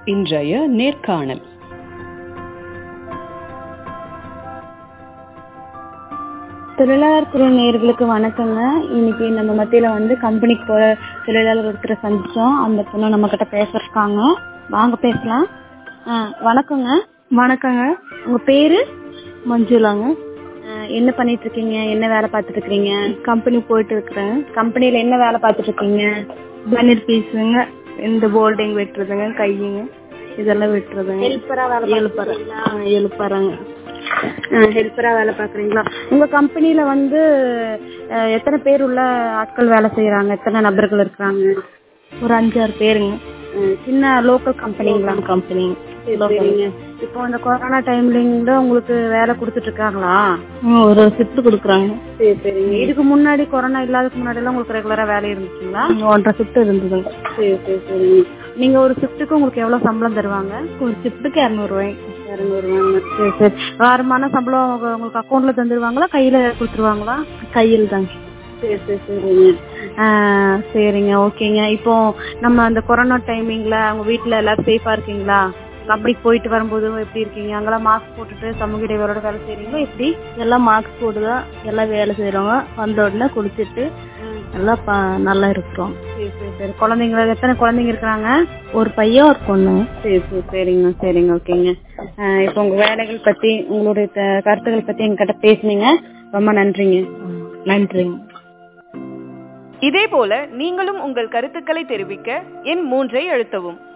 இன்றைய நேர்காணல் தொழிலாளர் குழு நேயர்களுக்கு வணக்கங்க இன்னைக்கு நம்ம மத்தியில வந்து கம்பெனிக்கு போற தொழிலாளர் ஒருத்தரை சந்திச்சோம் அந்த பொண்ணு நம்ம கிட்ட பேசிருக்காங்க வாங்க பேசலாம் ஆ, வணக்கங்க வணக்கங்க உங்க பேரு மஞ்சுளாங்க ஆ, என்ன பண்ணிட்டு இருக்கீங்க என்ன வேலை பார்த்துட்டு இருக்கீங்க கம்பெனி போயிட்டு இருக்கிறேன் கம்பெனில என்ன வேலை பார்த்துட்டு இருக்கீங்க பன்னீர் பீஸுங்க இந்த போல்டிங் வெட்டுறதுங்க கையுங்க இதெல்லாம் வெட்டுறதுங்க ஹெல்ப்பரா வேலை எழுப்புற எழுப்புறாங்க ஹெல்ப்பரா வேலை பாக்குறீங்களா உங்க கம்பெனில வந்து ஆ, எத்தனை பேர் உள்ள ஆட்கள் வேலை செய்யறாங்க எத்தனை நபர்கள் இருக்காங்க ஒரு அஞ்சாறு பேருங்க சின்ன லோக்கல் கம்பெனிங்களா கம்பெனிங்க சரிங்க இப்போ இந்த கொரோனா டைம்ல உங்களுக்கு வேலை கொடுத்துட்டு இருக்காங்களா ஒரு ஷிஃப்ட் கொடுக்குறாங்க சரி சரிங்க இதுக்கு முன்னாடி கொரோனா இல்லாததுக்கு முன்னாடி எல்லாம் உங்களுக்கு ரெகுலரா வேலை இருந்துச்சுங்களா ஒன்றரை ஷிஃப்ட் இருந்ததுங்க சரி சரி சரிங்க நீங்க ஒரு ஷிஃப்ட்டுக்கு உங்களுக்கு எவ்வளவு சம்பளம் தருவாங்க ஒரு ஷிஃப்ட்டுக்கு இரநூறுவாய்ங்க இரநூறுவாங்க சரி சரி வாரமான சம்பளம் உங்க- உங்களுக்கு அக்கௌண்ட்ல தந்துருவாங்களா கையில கொடுத்துருவாங்களா கையில் தாங்க சரி சரி சரிங்க ஆ, சரிங்க ஓகேங்க இப்போ நம்ம அந்த கொரோனா டைமிங்ல உங்க வீட்ல எல்லாரும் சேஃபா இருக்கீங்களா கம்பெனிக்கு போயிட்டு வரும்போது எப்படி இருக்கீங்க அங்கெல்லாம் மாஸ்க் போட்டுட்டு சமூக இடைவெளியோட வேலை செய்றீங்களா எப்படி எல்லாம் மார்க்ஸ் போட்டு தான் எல்லாம் வேலை செய்கிறோங்க வந்த உடனே குளிச்சுட்டு எல்லாம் ப- நல்லா இருக்கிறோம் சரி சரி சரி குழந்தைங்க எத்தனை குழந்தைங்க இருக்கிறாங்க ஒரு பையன் ஒரு பொண்ணு சரி சரி சரிங்க சரிங்க ஓகேங்க ஆ, இப்போ உங்க வேலைகள் பத்தி உங்களுடைய த- கருத்துக்கள் பத்தி எங்ககிட்ட பேசுனீங்க ரொம்ப நன்றிங்க நன்றிங்க இதேபோல நீங்களும் உங்கள் கருத்துக்களை தெரிவிக்க எண் மூன்றை அழுத்தவும்